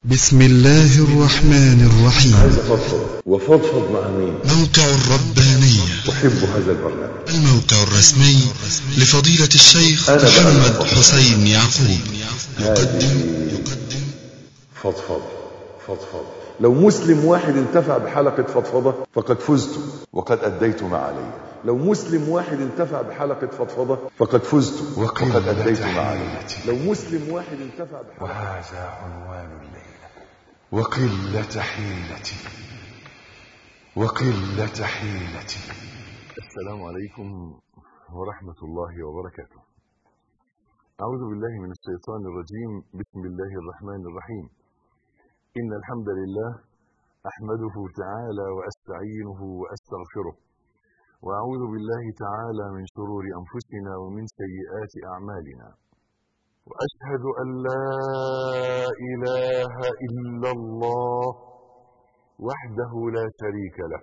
بسم الله الرحمن الرحيم عايز افضفض وفضفض مع مين موقع الربانية احب هذا البرنامج الموقع الرسمي لفضيلة الشيخ أنا بقى محمد أفضل. حسين يعقوب هذه فضفض فضفض لو مسلم واحد انتفع بحلقة فضفضة فقد فزت وقد أديت ما علي لو مسلم واحد انتفع بحلقة فضفضة فقد فزت وقد أديت ما علي لو مسلم واحد انتفع بحلقة وهذا عنوان الليلة وقلة حيلتي وقلة حيلتي السلام عليكم ورحمة الله وبركاته أعوذ بالله من الشيطان الرجيم بسم الله الرحمن الرحيم إن الحمد لله أحمده تعالى وأستعينه وأستغفره وأعوذ بالله تعالى من شرور أنفسنا ومن سيئات أعمالنا وأشهد أن لا إله إلا الله وحده لا شريك له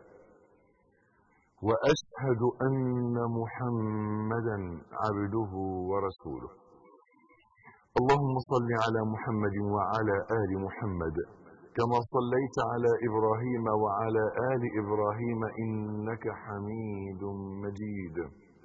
واشهد ان محمدا عبده ورسوله اللهم صل على محمد وعلى ال محمد كما صليت على ابراهيم وعلى ال ابراهيم انك حميد مجيد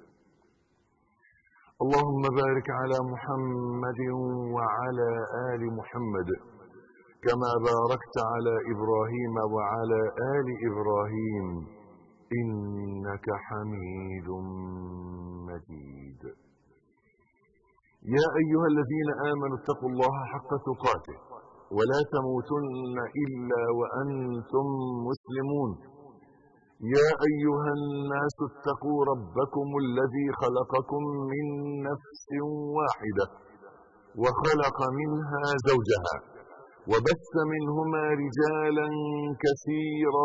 اللهم بارك على محمد وعلى ال محمد كما باركت على ابراهيم وعلى ال ابراهيم إنك حميد مجيد يا أيها الذين آمنوا اتقوا الله حق تقاته ولا تموتن إلا وأنتم مسلمون يا أيها الناس اتقوا ربكم الذي خلقكم من نفس واحدة وخلق منها زوجها وبث منهما رجالا كثيرا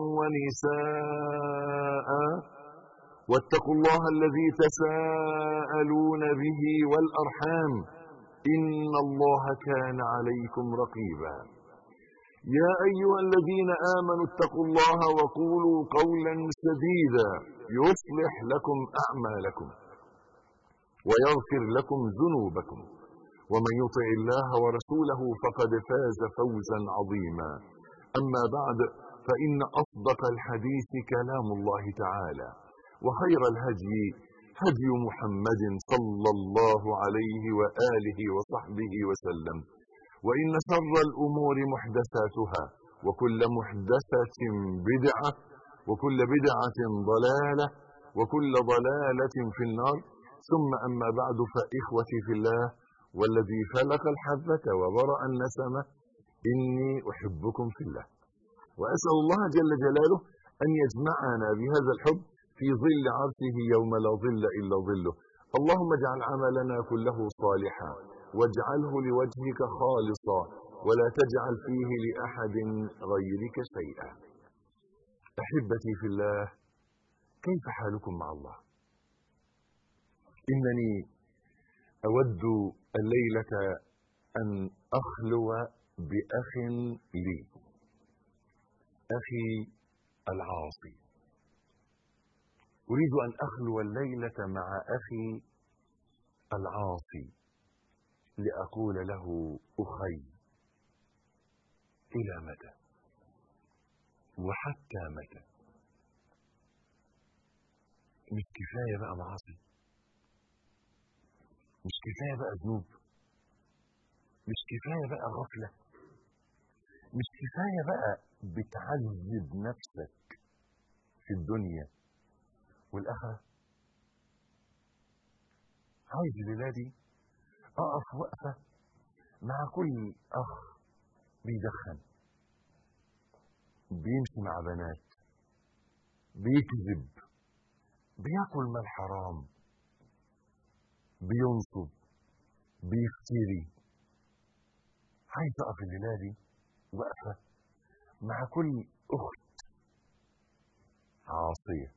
ونساء واتقوا الله الذي تساءلون به والأرحام إن الله كان عليكم رقيبا يا أيها الذين آمنوا اتقوا الله وقولوا قولا سديدا يصلح لكم أعمالكم ويغفر لكم ذنوبكم ومن يطع الله ورسوله فقد فاز فوزا عظيما أما بعد فإن أصدق الحديث كلام الله تعالى وخير الهدي هدي محمد صلى الله عليه وآله وصحبه وسلم وإن شر الأمور محدثاتها وكل محدثة بدعة وكل بدعة ضلالة وكل ضلالة في النار ثم أما بعد فإخوتي في الله والذي فلق الحبة وبرأ النسمة إني أحبكم في الله وأسأل الله جل جلاله أن يجمعنا بهذا الحب في ظل عرشه يوم لا ظل إلا ظله اللهم اجعل عملنا كله صالحا واجعله لوجهك خالصا ولا تجعل فيه لأحد غيرك شيئا أحبتي في الله كيف حالكم مع الله إنني أود الليلة أن أخلو بأخ لي أخي العاصي أريد أن أخلو الليلة مع أخي العاصي لأقول له أخي إلى متى وحتى متى مش كفاية بقى معاصي مش كفاية بقى ذنوب مش كفاية بقى غفلة مش كفاية بقى بتعذب نفسك في الدنيا والآخرة عايز الليلة دي أقف وقفة مع كل أخ بيدخن بيمشي مع بنات بيكذب بياكل مال حرام بينصب بيفتري عايز اقف الليله دي وقفه مع كل اخت عاصيه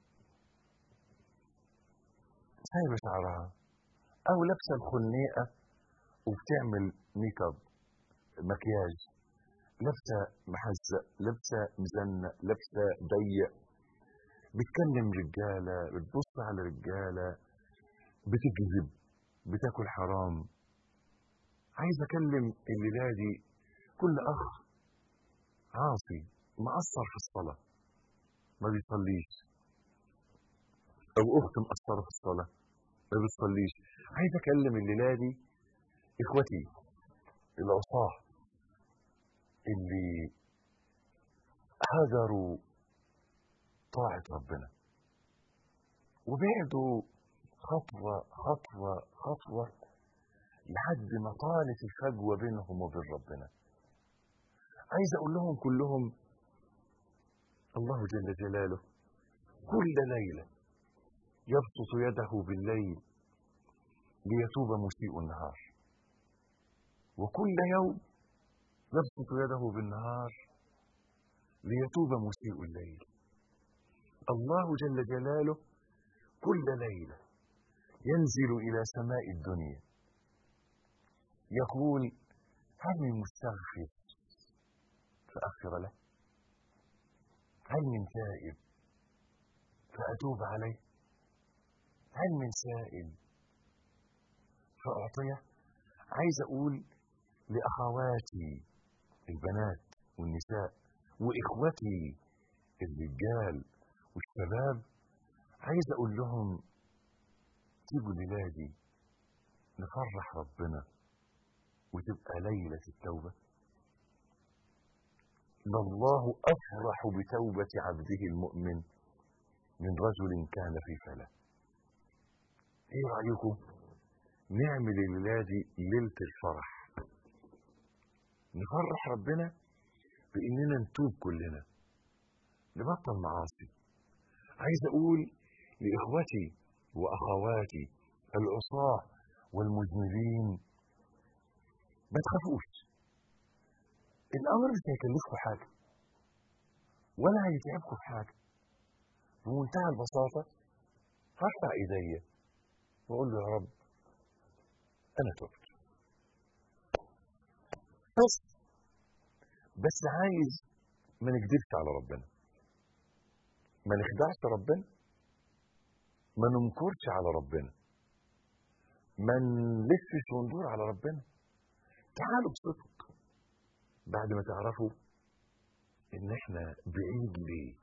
سايبه شعرها او لابسه الخنيقه وبتعمل ميك اب مكياج لابسه محزق لابسه مزنق لابسه ضيق بتكلم رجاله بتبص على رجاله بتكذب بتاكل حرام عايز اكلم الليله دي كل اخ عاصي مقصر في الصلاة ما بيصليش أو أخت مقصرة في الصلاة ما بتصليش عايز أكلم الليلة دي إخوتي العصاة اللي هجروا طاعة ربنا وبعدوا خطوة خطوة خطوة لحد ما طالت الفجوة بينهم وبين ربنا عايز أقول لهم كلهم الله جل جلاله كل ليلة يبسط يده بالليل ليتوب مسيء النهار وكل يوم يبسط يده بالنهار ليتوب مسيء الليل الله جل جلاله كل ليلة ينزل إلى سماء الدنيا يقول هل من مستغفر فأغفر له هل من تائب فأتوب عليه هل من سائل فأعطيه عايز أقول لأخواتي البنات والنساء وإخوتي الرجال والشباب عايز أقول لهم تيجوا لنادي نفرح ربنا وتبقى ليلة التوبة لله أفرح بتوبة عبده المؤمن من رجل كان في فلا ايه رأيكم نعمل الليلة دي ليلة الفرح نفرح ربنا بإننا نتوب كلنا نبطل معاصي عايز أقول لإخوتي وأخواتي العصاة والمذنبين ما تخافوش الأمر مش هيكلفكم حاجة ولا هيتعبكم في حاجة بمنتهى البساطة هرفع إيديا وأقول له يا رب أنا تبت بس بس عايز ما نكذبش على ربنا ما نخدعش ربنا ما ننكرش على ربنا ما نلفش وندور على ربنا تعالوا بصدق بعد ما تعرفوا ان احنا بعيد ليه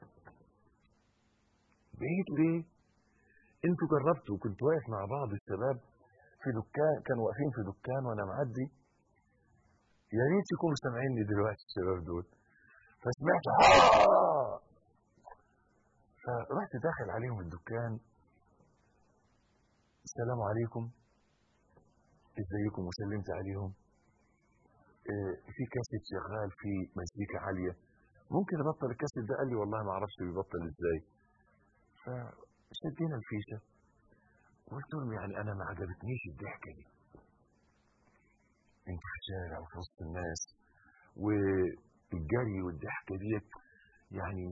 بعيد ليه انتوا جربتوا كنت واقف مع بعض الشباب في دكان كانوا واقفين في دكان وانا معدي يا ريت يكونوا سامعيني دلوقتي الشباب دول فسمعت آه فرحت داخل عليهم الدكان السلام عليكم ازيكم وسلمت عليهم اه في كاسيت شغال في مزيكا عالية ممكن ابطل الكاسيت ده قال لي والله ما اعرفش بيبطل ازاي فشدينا الفيشة قلت لهم يعني انا ما عجبتنيش الضحكة دي انت في الشارع وفي وسط الناس والجري والضحكة ديت يعني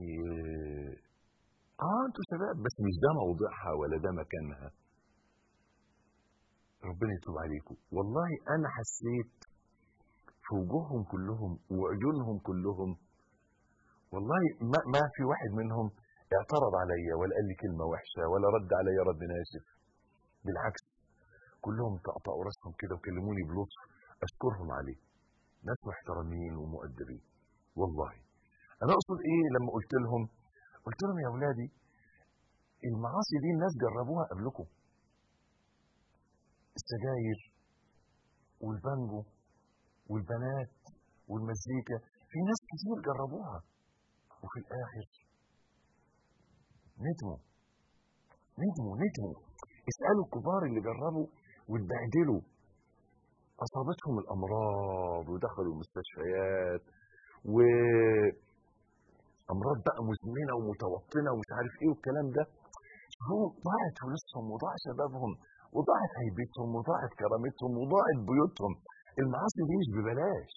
اه انتوا شباب بس مش ده موضوعها ولا ده مكانها ربنا يتوب عليكم والله انا حسيت في وجوههم كلهم وعيونهم كلهم والله ما, ما في واحد منهم اعترض عليا ولا قال لي كلمه وحشه ولا رد عليا رد ناشف بالعكس كلهم طقطقوا راسهم كده وكلموني بلطف اشكرهم عليه ناس محترمين ومؤدبين والله انا اقصد ايه لما قلت لهم قلت لهم يا اولادي المعاصي دي الناس جربوها قبلكم السجاير والبانجو والبنات والمزيكا في ناس كتير جربوها وفي الاخر ندموا ندموا ندموا اسالوا الكبار اللي جربوا واتبهدلوا اصابتهم الامراض ودخلوا المستشفيات و امراض بقى مزمنه ومتوطنه ومش عارف ايه والكلام ده هو ضاعت فلوسهم وضاع شبابهم وضاعت هيبتهم وضاعت كرامتهم وضاعت بيوتهم المعاصي دي مش ببلاش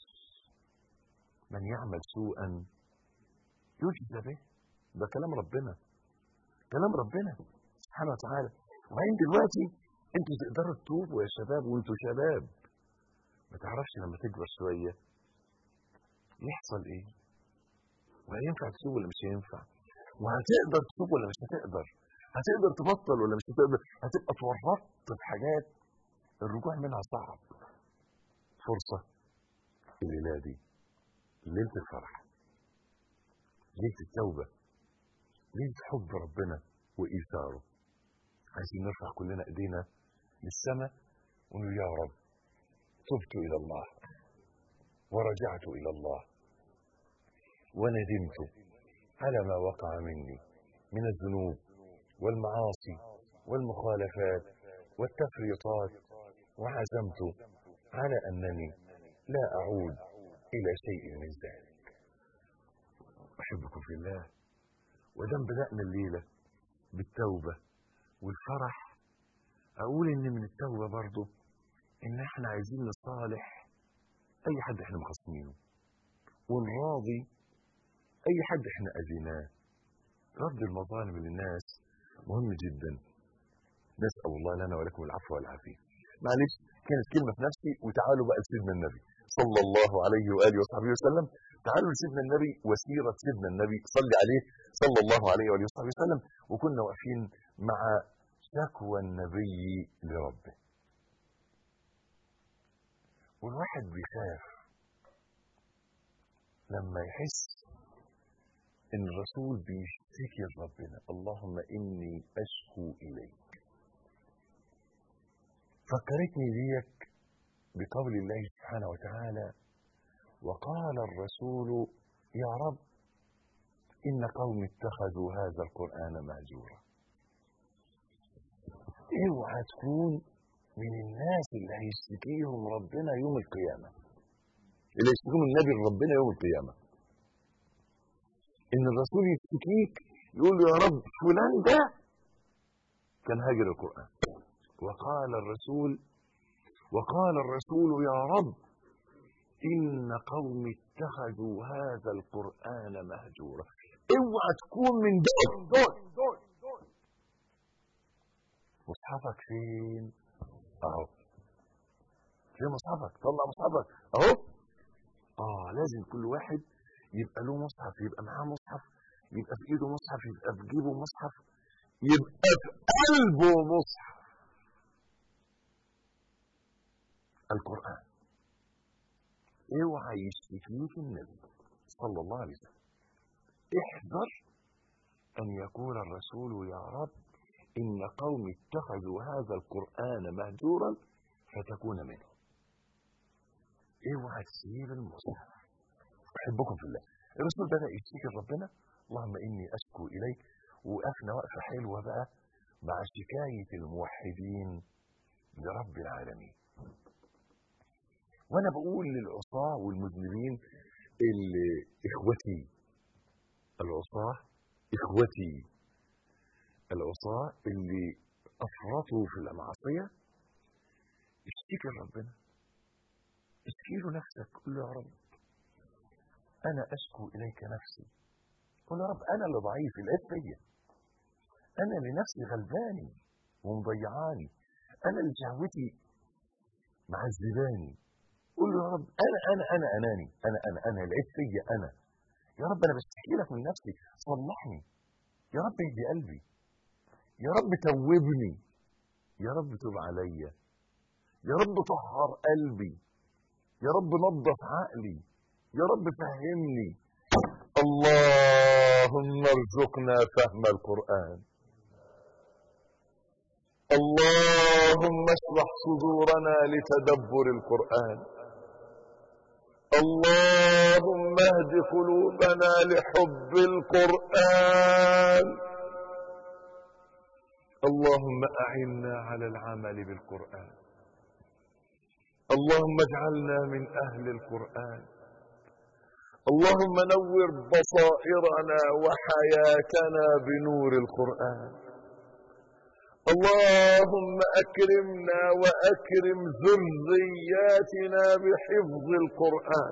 من يعمل سوءا يجزى به ده كلام ربنا كلام ربنا سبحانه وتعالى وبعدين دلوقتي انتوا تقدروا تتوبوا يا شباب وانتوا شباب ما تعرفش لما تكبر شويه يحصل ايه وهينفع تسوق ولا مش هينفع وهتقدر تسوق ولا مش هتقدر هتقدر تبطل ولا مش هتقدر هتبقى اتورطت في حاجات الرجوع منها صعب فرصة الليلة دي ليلة الفرح ليلة التوبة ليلة حب ربنا وإيثاره عايزين نرفع كلنا ايدينا للسماء ونقول يا رب تبت إلى الله ورجعت إلى الله وندمت على ما وقع مني من الذنوب والمعاصي والمخالفات والتفريطات وعزمت على أنني لا أعود إلى شيء من ذلك أحبكم في الله ودام بدأنا الليلة بالتوبة والفرح أقول إن من التوبة برضه إن إحنا عايزين نصالح أي حد إحنا مخصمينه ونراضي أي حد إحنا أذيناه رد المظالم للناس مهم جدا نسأل الله لنا ولكم العفو والعافية معلش كانت كلمة في نفسي وتعالوا بقى لسيدنا النبي صلى الله عليه وآله وصحبه وسلم تعالوا لسيدنا النبي وسيرة سيدنا النبي صلي عليه صلى الله عليه وآله وصحبه وسلم وكنا واقفين مع شكوى النبي لربه والواحد بيخاف لما يحس ان الرسول بيشتكي لربنا اللهم اني اشكو اليك فكرتني ديك بقول الله سبحانه وتعالى وقال الرسول يا رب إن قوم اتخذوا هذا القرآن مهجورا اوعى تكون من الناس اللي هيشتكيهم ربنا يوم القيامة اللي هيشتكيهم النبي ربنا يوم القيامة إن الرسول يشتكيك يقول له يا رب فلان ده كان هاجر القرآن وقال الرسول وقال الرسول يا رب إن قوم اتخذوا هذا القرآن مهجورا اوعى تكون من دول مصحفك فين اهو فين مصحفك طلع مصحفك اهو اه لازم كل واحد يبقى له مصحف يبقى معاه مصحف يبقى في ايده مصحف يبقى في جيبه مصحف يبقى في قلبه مصحف القرآن اوعى يشتكيك النبي صلى الله عليه وسلم احذر ان يقول الرسول يا رب ان قوم اتخذوا هذا القرآن مهجورا فتكون منهم اوعى تسيب المصحف احبكم في الله الرسول بدأ يشتكي ربنا اللهم اني اشكو اليك وقفنا وقفة حلوة بقى مع شكاية الموحدين لرب العالمين وانا بقول للعصاة والمذنبين اللي اخوتي العصاة اخوتي العصاة اللي افرطوا في المعصية اشتكي لربنا اشتكي له نفسك قول له يا رب انا اشكو اليك نفسي قول يا رب انا اللي ضعيف العيب فيا انا اللي نفسي غلباني ومضيعاني انا اللي شهوتي معذباني قول له يا رب انا انا انا اناني انا انا انا العيب فيا انا يا رب انا بشتكي لك من نفسي صلحني يا رب اهدي قلبي يا رب توبني يا رب تب عليا يا رب طهر قلبي يا رب نظف عقلي يا رب فهمني اللهم ارزقنا فهم القرآن اللهم اشرح صدورنا لتدبر القرآن اللهم اهد قلوبنا لحب القرآن اللهم أعنا على العمل بالقرآن اللهم اجعلنا من أهل القرآن اللهم نور بصائرنا وحياتنا بنور القرآن اللهم أكرمنا وأكرم ذرياتنا بحفظ القرآن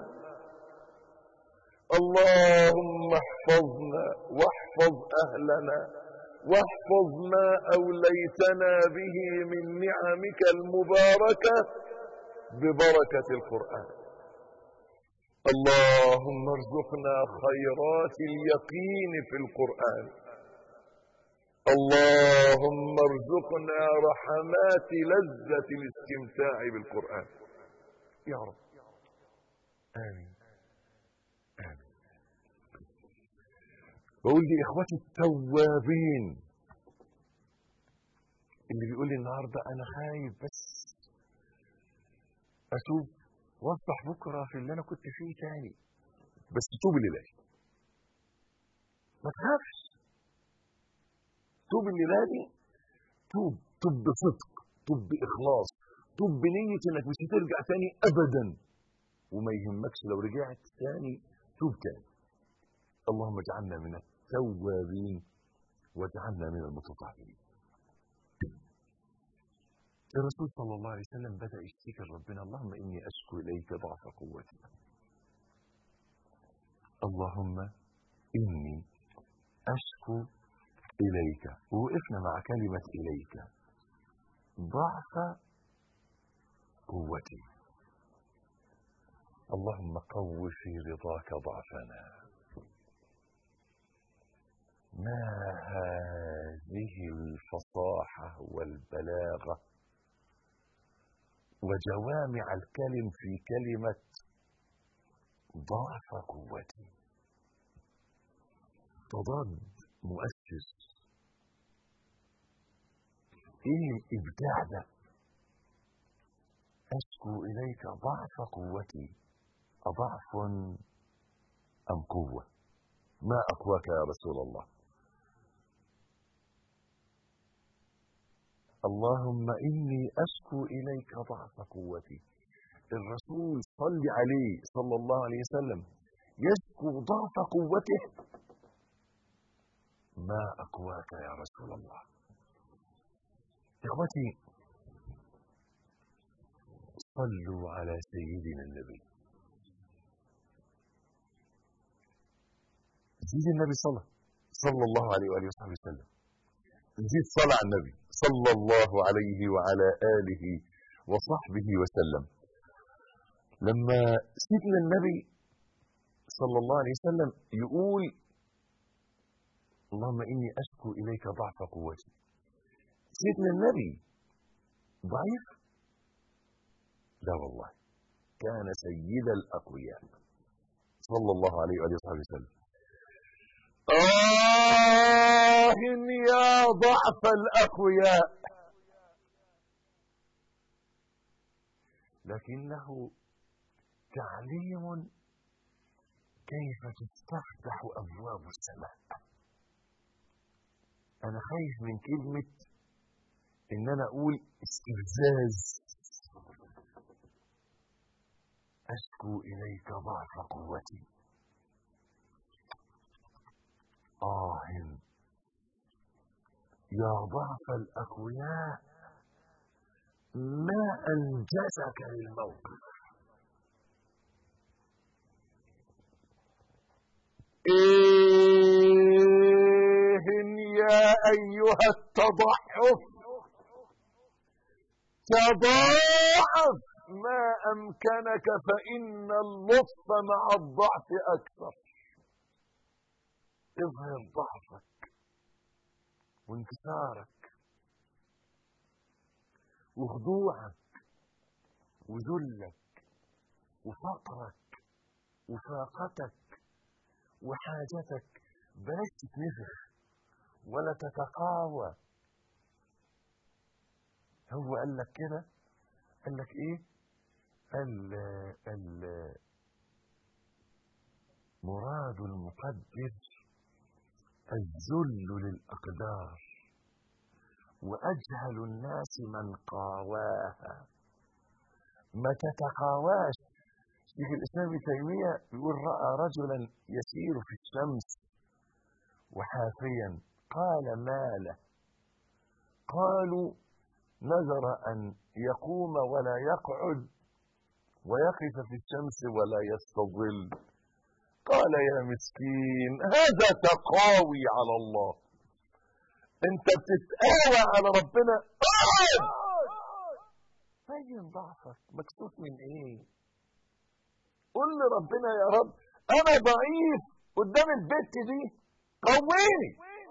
اللهم احفظنا واحفظ أهلنا واحفظ ما أوليتنا به من نعمك المباركة ببركة القرآن اللهم ارزقنا خيرات اليقين في القرآن اللهم ارزقنا رحمات لذة الاستمتاع بالقرآن يا رب آمين آمين بقول دي اخواتي التوابين اللي بيقول لي النهارده انا خايف بس اتوب واصبح بكره في اللي انا كنت فيه تاني بس توب لله ما تخافش توب الليله دي توب توب بصدق توب باخلاص توب بنيه انك مش هترجع تاني ابدا وما يهمكش لو رجعت تاني توب تاني اللهم اجعلنا من التوابين واجعلنا من المتطهرين الرسول صلى الله عليه وسلم بدأ يشتكي لربنا اللهم إني أشكو إليك ضعف قوتي اللهم إني أشكو إليك ووقفنا مع كلمة إليك ضعف قوتي اللهم قو في رضاك ضعفنا ما هذه الفصاحة والبلاغة وجوامع الكلم في كلمة ضعف قوتي تضاد مؤسس ايه الابداع ده اشكو اليك ضعف قوتي اضعف ام قوه ما اقواك يا رسول الله اللهم إني أشكو إليك ضعف قوتي الرسول صل عليه صلى الله عليه وسلم يشكو ضعف قوته ما أقواك يا رسول الله إخوتي صلوا على سيدنا النبي سيدنا النبي صلى صلى الله عليه وآله وصحبه وسلم نزيد صلاة على النبي صلى الله عليه وعلى آله وصحبه وسلم لما سيدنا النبي صلى الله عليه وسلم يقول اللهم إني أشكو إليك ضعف قوتي سيدنا النبي ضعيف لا والله كان سيد الأقوياء صلى الله عليه وآله وصحبه وسلم آه يا ضعف الأقوياء لكنه تعليم كيف تستفتح أبواب السماء أنا خايف من كلمة إن أنا أقول استفزاز أشكو إليك ضعف قوتي آه يا ضعف الأقوياء ما أنجزك للموقف إيه يا أيها التضعف تضاعف ما أمكنك فإن اللطف مع الضعف أكثر اظهر ضعفك وانكسارك وخضوعك وذلك وفقرك وفاقتك وحاجتك بلاش تتنفخ ولا تتقاوى هو قال لك كده قال لك ايه ال ال مراد المقدر الذل للأقدار وأجهل الناس من قاواها ما تتقاواش شيخ الإسلام ابن تيمية يقول رأى رجلا يسير في الشمس وحافيا قال ما له قالوا نذر أن يقوم ولا يقعد ويقف في الشمس ولا يستظل قال يا مسكين هذا تقاوي على الله انت بتتقاوى على ربنا بين ضعفك مكسوف من ايه قل لربنا يا رب انا ضعيف قدام البت دي قويني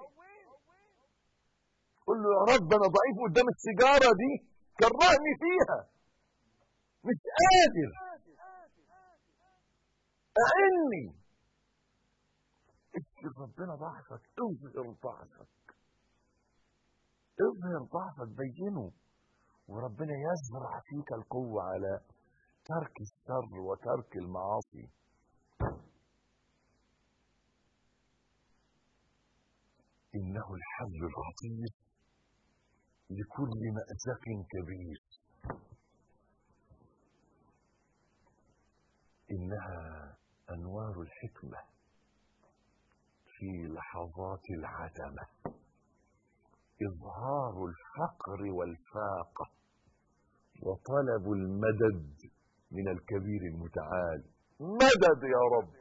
قل له يا رب انا ضعيف قدام السيجاره دي كرهني فيها مش قادر اعني لربنا ضعفك اظهر ضعفك اظهر ضعفك بينه وربنا يزرع فيك القوة على ترك الشر وترك المعاصي إنه الحل الخطير لكل مأزق كبير إنها أنوار الحكمة في لحظات العتمة إظهار الفقر والفاقة وطلب المدد من الكبير المتعال مدد يا رب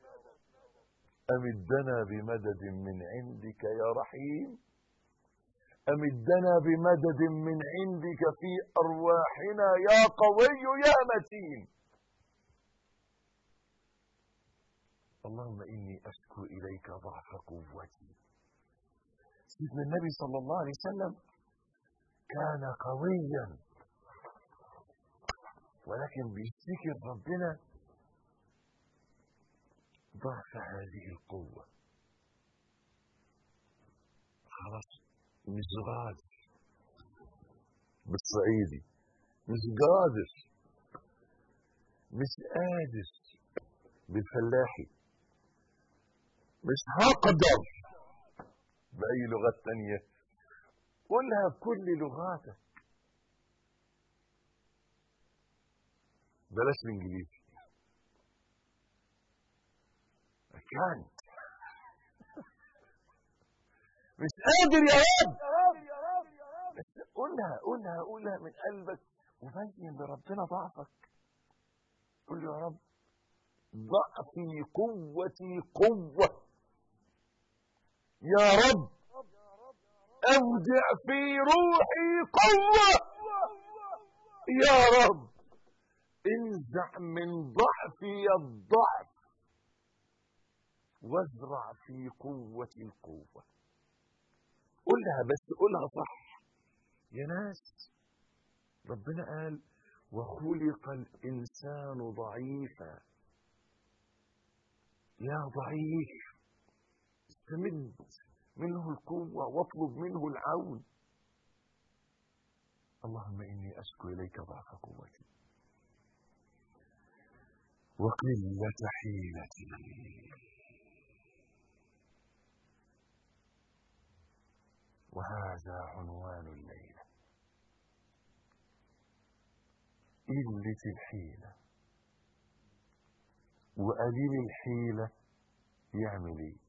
أمدنا بمدد من عندك يا رحيم أمدنا بمدد من عندك في أرواحنا يا قوي يا متين اللهم إني أشكو إليك ضعف قوتي سيدنا النبي صلى الله عليه وسلم كان قويا ولكن بيشتكي ربنا ضعف هذه القوة خلاص مش قادر بالصعيدي مش قادر مش قادر بالفلاحي مش هقدر بأي لغات تانية قولها بكل لغاتك بلاش الانجليزي كانت مش قادر يا رب بس قولها قولها قولها من قلبك وبين لربنا ضعفك قول له يا رب ضعفي قوتي قوة يا رب أودع في روحي قوة يا رب انزع من ضعفي الضعف وازرع في قوة القوة قولها بس قولها صح يا ناس ربنا قال وخلق الإنسان ضعيفا يا ضعيف استمد منه القوة واطلب منه العون اللهم إني أشكو إليك ضعف قوتي وقلة حيلتي وهذا عنوان الليلة قلة الحيلة وقليل الحيلة يعمل ايه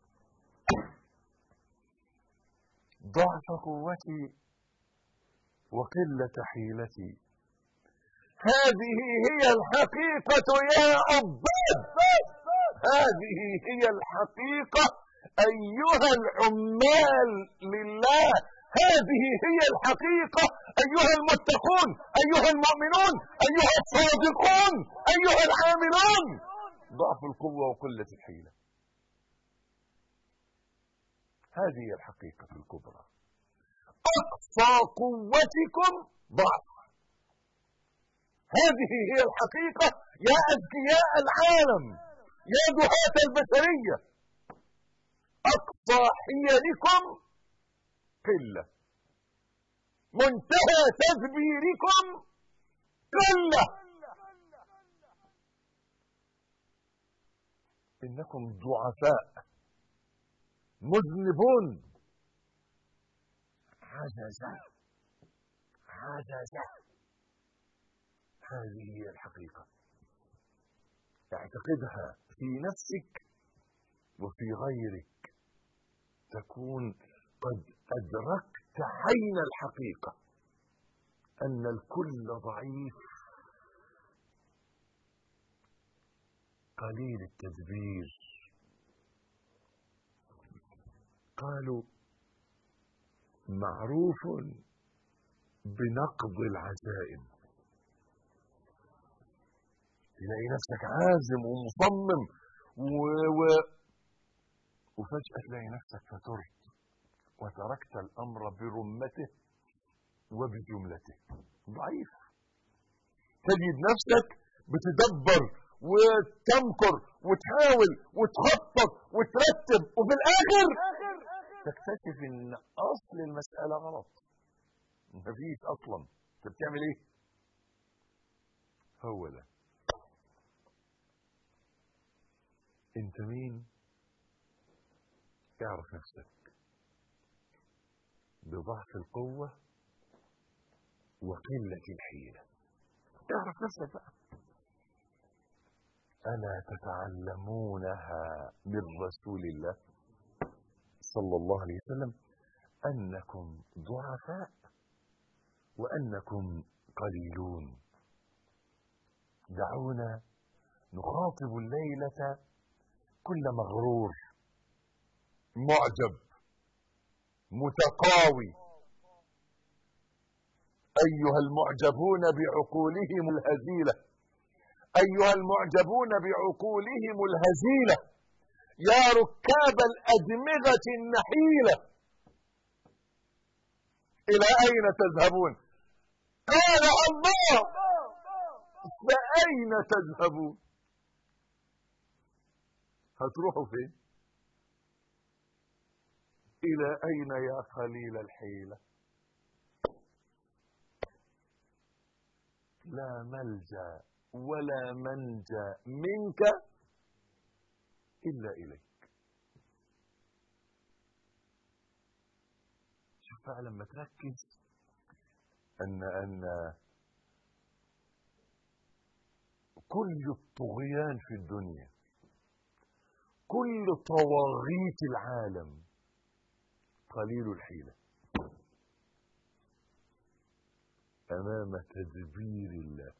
ضعف قوتي وقلة حيلتي هذه هي الحقيقة يا عباد هذه هي الحقيقة أيها العمال لله هذه هي الحقيقة أيها المتقون أيها المؤمنون أيها الصادقون أيها العاملون ضعف القوة وقلة الحيلة هذه هي الحقيقة الكبرى أقصى قوتكم ضعف هذه هي الحقيقة يا أذكياء العالم يا دهاة البشرية أقصى حيلكم قلة منتهى تدبيركم قلة إنكم ضعفاء مذنبون عجزة عجزة هذه هي الحقيقة اعتقدها في نفسك وفي غيرك تكون قد أدركت عين الحقيقة أن الكل ضعيف قليل التدبير قالوا معروف بنقض العزائم تلاقي نفسك عازم ومصمم و... و... وفجأة تلاقي نفسك فترت وتركت الأمر برمته وبجملته ضعيف تجد نفسك بتدبر وتمكر وتحاول وتخطط وترتب وفي الاخر تكتشف ان اصل المساله غلط مفيش اصلا انت بتعمل ايه هو ده انت مين اعرف نفسك بضعف القوة وقلة الحيلة اعرف نفسك بقى ألا تتعلمونها من رسول الله صلى الله عليه وسلم أنكم ضعفاء وأنكم قليلون دعونا نخاطب الليلة كل مغرور معجب متقاوي أيها المعجبون بعقولهم الهزيلة أيها المعجبون بعقولهم الهزيلة يا ركاب الأدمغة النحيلة إلى أين تذهبون قال الله فأين تذهبون هتروحوا فين إلى أين يا قليل الحيلة لا ملجأ ولا منجا منك إلا إليك شوف بقى لما تركز أن أن كل الطغيان في الدنيا كل طواغيت العالم قليل الحيلة أمام تدبير الله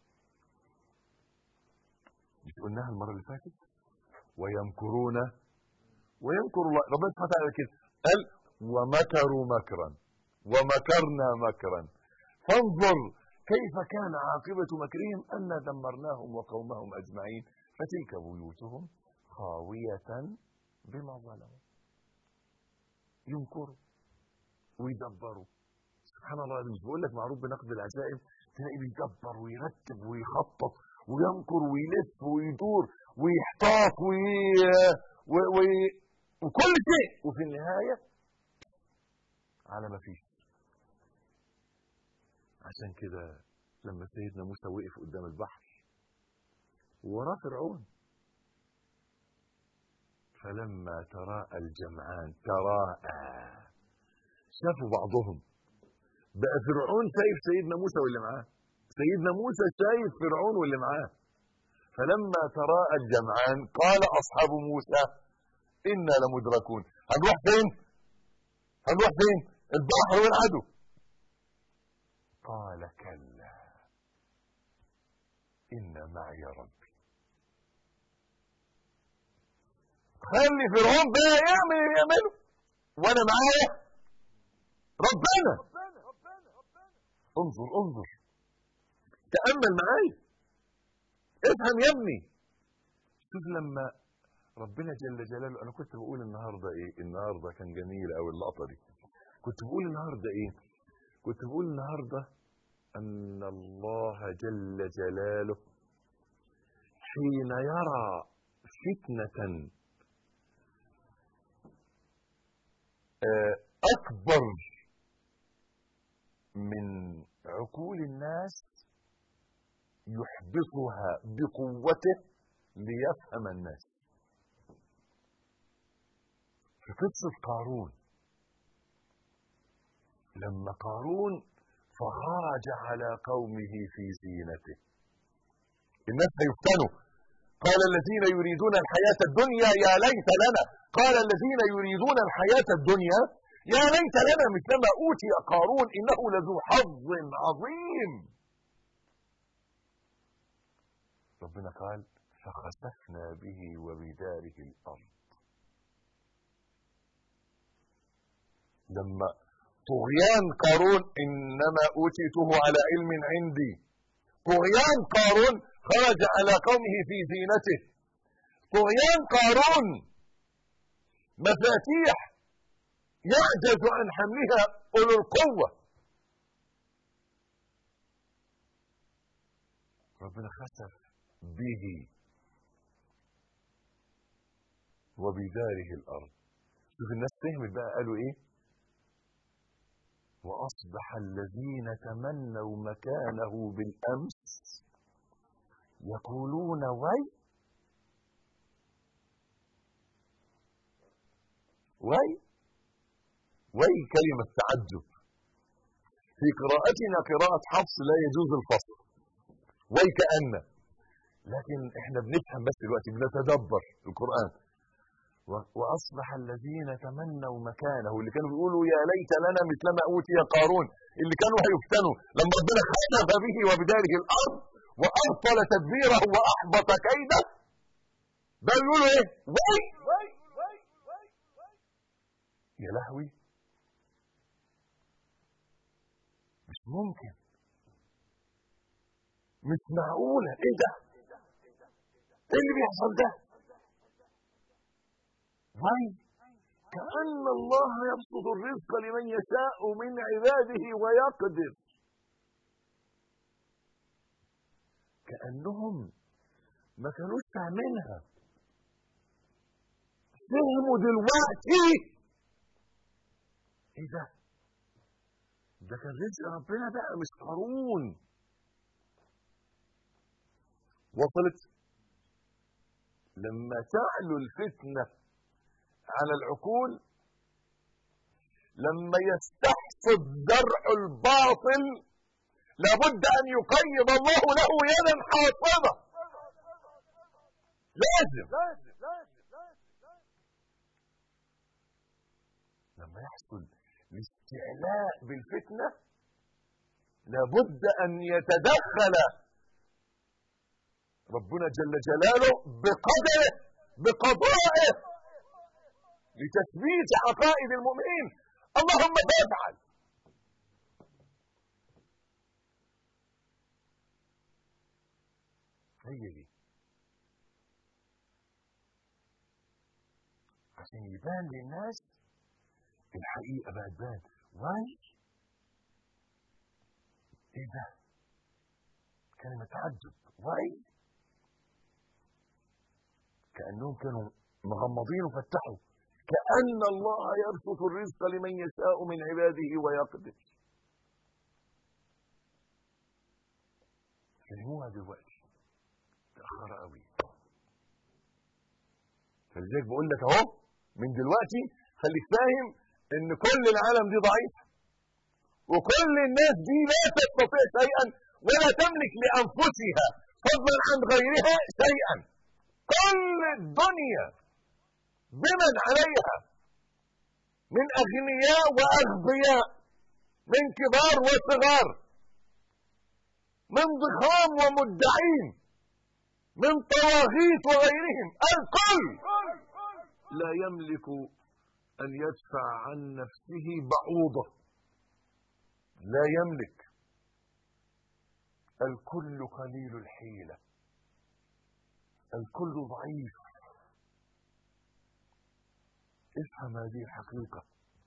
مش قلناها المرة اللي فاتت ويمكرون ويمكر الله ربنا سبحانه وتعالى كده قال ومكروا مكرا ومكرنا مكرا فانظر كيف كان عاقبة مكرهم أن دمرناهم وقومهم أجمعين فتلك بيوتهم خاوية بما ظلموا ينكروا ويدبروا سبحان الله مش بقول لك معروف بنقد العزائم تلاقي بيدبر ويرتب ويخطط وينكر ويلف ويدور ويحتاط وي... و... و... وكل شيء وفي النهاية على ما فيش عشان كده لما سيدنا موسى وقف قدام البحر وراه فرعون فلما تراءى الجمعان تراءى شافوا بعضهم بقى فرعون شايف سيدنا موسى واللي معاه سيدنا موسى شايف فرعون واللي معاه فلما تراءى الجمعان قال اصحاب موسى انا لمدركون هنروح فين هنروح فين البحر والعدو قال كلا ان معي ربي خلي فرعون بقى يعمل اللي يعمله وانا معايا ربنا انظر انظر تأمل معايا افهم يا ابني شوف لما ربنا جل جلاله انا كنت بقول النهارده ايه النهارده كان جميل قوي اللقطه دي كنت بقول النهارده ايه كنت بقول النهارده ان الله جل جلاله حين يرى فتنه اكبر من عقول الناس يحبطها بقوته ليفهم الناس في قصة قارون لما قارون فخرج على قومه في زينته الناس هيفتنوا قال الذين يريدون الحياة الدنيا يا ليت لنا قال الذين يريدون الحياة الدنيا يا ليت لنا مثلما أوتي قارون إنه لذو حظ عظيم ربنا قال فخسفنا به وبداره الأرض لما طغيان قارون إنما أوتيته على علم عندي طغيان قارون خرج على قومه في زينته طغيان قارون مفاتيح يعجز عن حملها أولو القوة ربنا خسف به وبداره الأرض شوف الناس فهمت بقى قالوا إيه وأصبح الذين تمنوا مكانه بالأمس يقولون وي وي وي كلمة تعجب في قراءتنا قراءة حفص لا يجوز الفصل وي كأن لكن احنا بنفهم بس دلوقتي بنتدبر القرآن و- وأصبح الذين تمنوا مكانه اللي كانوا بيقولوا يا ليت لنا مثل ما أوتي قارون اللي كانوا هيفتنوا لما ربنا خسف به وبداره الأرض وأبطل تدبيره وأحبط كيده بل يقولوا إيه وي يا لهوي مش ممكن مش معقولة ايه ده ايه اللي بيحصل ده وي كأن الله يبسط الرزق لمن يشاء من عباده ويقدر كأنهم ما كانوش فاهمينها فهموا دلوقتي ايه ده ده كان رزق ربنا بقى مش قارون وصلت لما تعلو الفتنة على العقول لما يستحصد زرع الباطل لابد ان يقيض الله له يدا حافظة لازم لما يحصل الاستعلاء بالفتنة لابد ان يتدخل ربنا جل جلاله بقدره بقضائه لتثبيت عقائد المؤمنين اللهم فافعل هي دي عشان يبان للناس الحقيقة بقى تبان واي ايه ده كلمة تعجب واي كأنهم كانوا مغمضين وفتحوا كأن الله يبسط الرزق لمن يشاء من عباده ويقدر فهموها دلوقتي تأخر قوي فلذلك بقول لك اهو من دلوقتي خليك فاهم ان كل العالم دي ضعيفه وكل الناس دي لا تستطيع شيئا ولا تملك لانفسها فضلا عن غيرها شيئا كل الدنيا بمن عليها من اغنياء واغبياء من كبار وصغار من ضخام ومدعين من طواغيت وغيرهم الكل لا يملك ان يدفع عن نفسه بعوضه لا يملك الكل قليل الحيله الكل ضعيف افهم هذه الحقيقة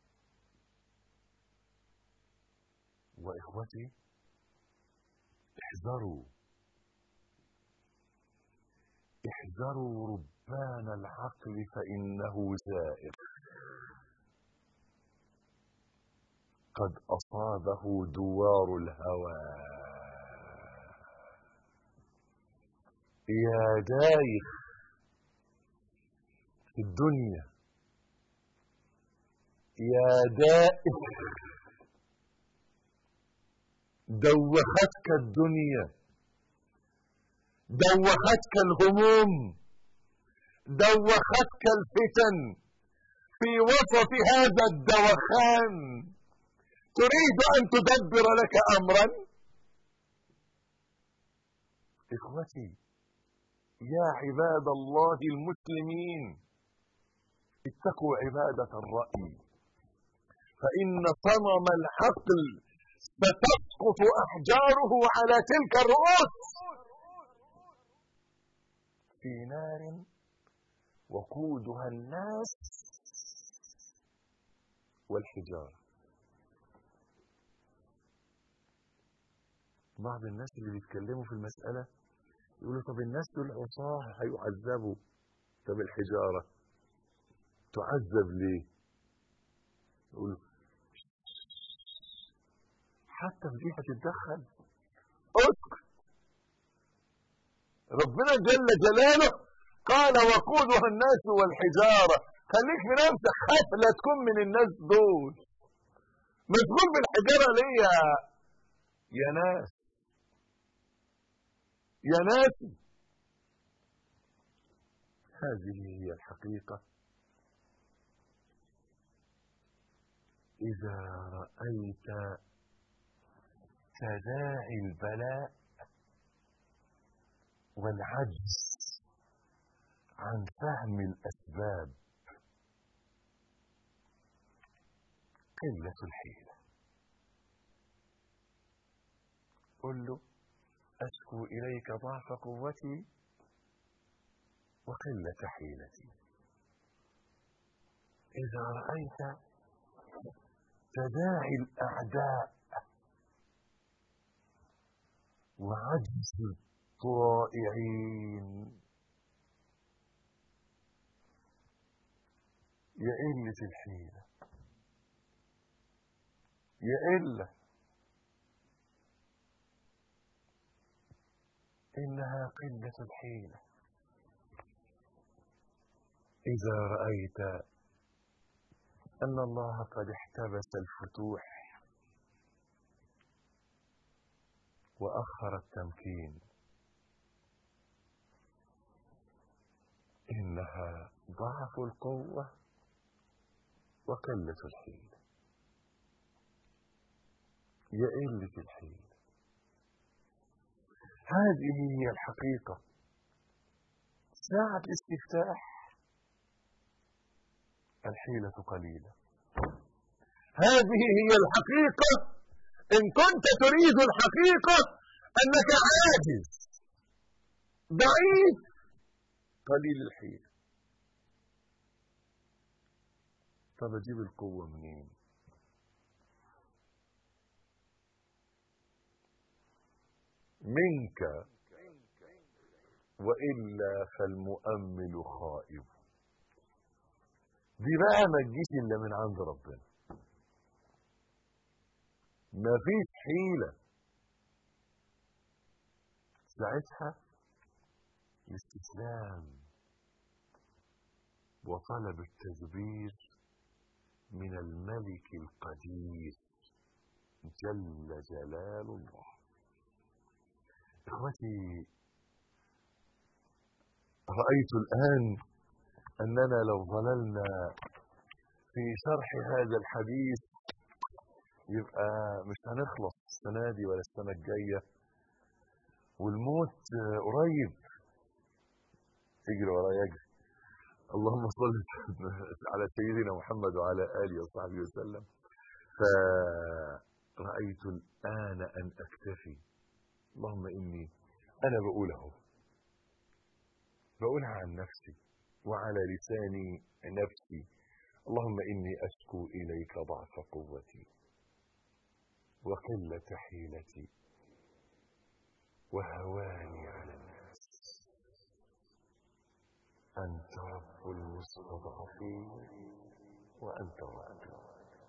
وإخوتي احذروا احذروا ربان العقل فإنه زائر قد أصابه دوار الهوى يا دايخ في الدنيا يا دائخ دوختك الدنيا دوختك الهموم دوختك الفتن في وسط هذا الدوخان تريد ان تدبر لك امرا اخوتي يا عباد الله المسلمين اتقوا عبادة الرأي فإن صنم العقل ستسقط أحجاره على تلك الرؤوس في نار وقودها الناس والحجارة بعض الناس اللي بيتكلموا في المسألة يقولوا طب الناس دول عصاه هيعذبوا طب الحجارة تعذب ليه يقول حتى في دي هتتدخل اسكت ربنا جل جلاله قال وقودها الناس والحجارة خليك في نفسك خاف لا تكون من الناس دول مشغول بالحجارة ليه يا يا ناس يا ناس هذه هي الحقيقة إذا رأيت تداعي البلاء والعجز عن فهم الأسباب قلة الحيلة قل له أشكو إليك ضعف قوتي وقلة حيلتي إذا رأيت تداعي الأعداء وعجز الطائعين يا قلة الحيلة يا قلة إنها قلة الحيلة إذا رأيت أن الله قد احتبس الفتوح وأخر التمكين إنها ضعف القوة وقلة الحيلة يا قلة الحيلة هذه هي الحقيقة ساعة الاستفتاح الحيلة قليلة هذه هي الحقيقة إن كنت تريد الحقيقة أنك عاجز ضعيف قليل الحيلة طب أجيب القوة منين منك وإلا فالمؤمل خائب دي بقى ما تجيش إلا من عند ربنا مفيش حيلة ساعتها الاستسلام وطلب التدبير من الملك القدير جل جلال الله اخوتي رأيت الآن أننا لو ظللنا في شرح هذا الحديث يبقى مش هنخلص السنة دي ولا السنة الجاية والموت قريب تجري ورايا يجري اللهم صل على سيدنا محمد وعلى آله وصحبه وسلم فرأيت الآن أن أكتفي اللهم إني أنا بقوله بقولها عن نفسي وعلى لساني نفسي اللهم إني أشكو إليك ضعف قوتي وقلة حيلتي وهواني على الناس أنت رب المستضعفين وأنت ربي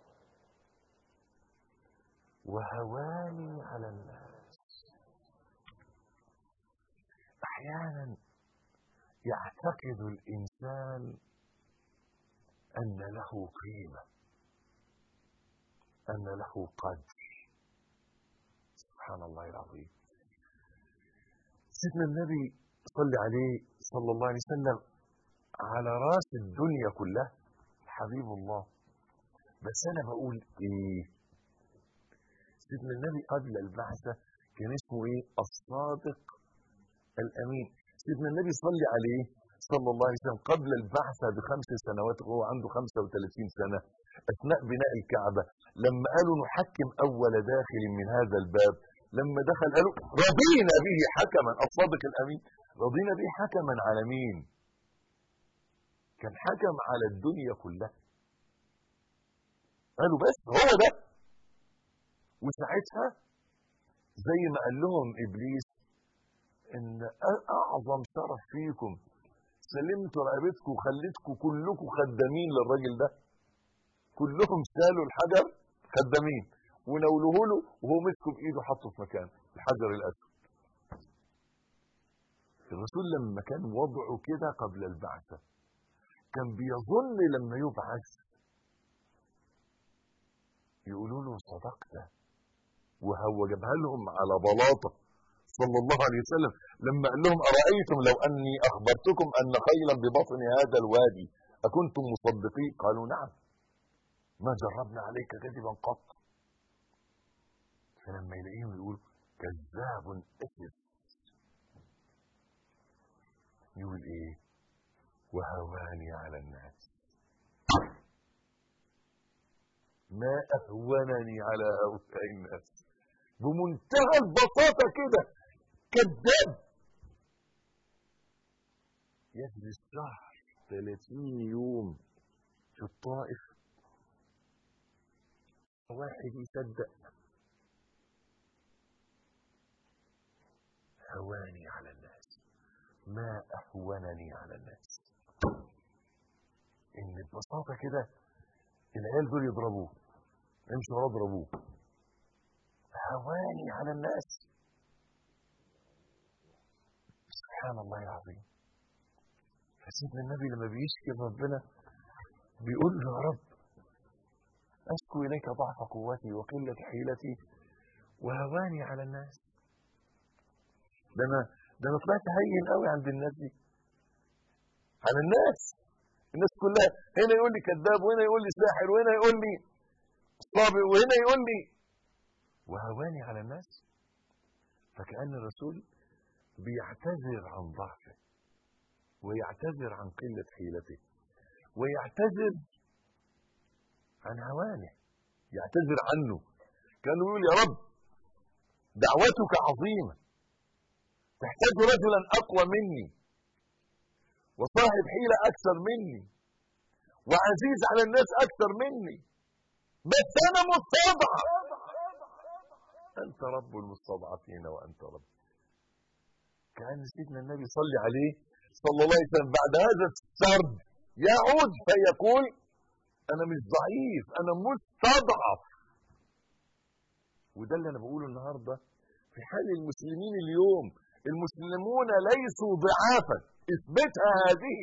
وهواني على الناس أحيانا يعتقد الإنسان أن له قيمة أن له قدر سبحان الله العظيم سيدنا النبي صلى عليه صلى الله عليه وسلم على راس الدنيا كلها حبيب الله بس أنا بقول إيه سيدنا النبي قبل البعثة كان اسمه إيه الصادق الأمين سيدنا النبي صلى عليه صلى الله عليه وسلم قبل البعثة بخمس سنوات وهو عنده 35 سنة أثناء بناء الكعبة لما قالوا نحكم أول داخل من هذا الباب لما دخل قالوا رضينا به حكما الصادق الأمين رضينا به حكما على مين كان حكم على الدنيا كلها قالوا بس هو ده وساعتها زي ما قال لهم إبليس ان اعظم شرف فيكم سلمتوا رقبتكم وخليتكم كلكم خدامين للراجل ده كلهم شالوا الحجر خدامين ونولوه له وهو مسكه بايده حطه في مكان الحجر الاسود الرسول لما كان وضعه كده قبل البعثه كان بيظن لما يبعث يقولوا له صدقت وهو جابها لهم على بلاطه صلى الله عليه وسلم لما قال لهم ارايتم لو اني اخبرتكم ان خيلا ببطن هذا الوادي اكنتم مصدقين قالوا نعم ما جربنا عليك كذبا قط فلما يلاقيهم يقول كذاب اسف يقول ايه وهواني على الناس ما اهونني على هؤلاء الناس بمنتهى البساطة كده كذاب يجلس شهر 30 يوم في الطائف واحد يصدق هواني على الناس ما أهونني على الناس إن ببساطة كده العيال دول يضربوه امشوا وراه اضربوه هواني على الناس سبحان الله العظيم فسيدنا النبي لما بيشكي ربنا بيقول له يا رب أشكو إليك ضعف قوتي وقلة حيلتي وهواني على الناس ده أنا ده أنا طلعت هين قوي عند الناس دي على الناس الناس كلها هنا يقول لي كذاب وهنا يقول لي ساحر وهنا يقول لي صابر وهنا يقول لي وهواني على الناس فكأن الرسول بيعتذر عن ضعفه ويعتذر عن قلة حيلته ويعتذر عن هوانه يعتذر عنه كان يقول يا رب دعوتك عظيمة تحتاج رجلا أقوى مني وصاحب حيلة أكثر مني وعزيز على الناس أكثر مني بس أنا مستضعف أنت رب المستضعفين وأنت رب كأن سيدنا النبي صلى عليه صلى الله عليه وسلم بعد هذا السرد يعود فيقول أنا مش ضعيف أنا مستضعف وده اللي أنا بقوله النهاردة في حال المسلمين اليوم المسلمون ليسوا ضعافا اثبتها هذه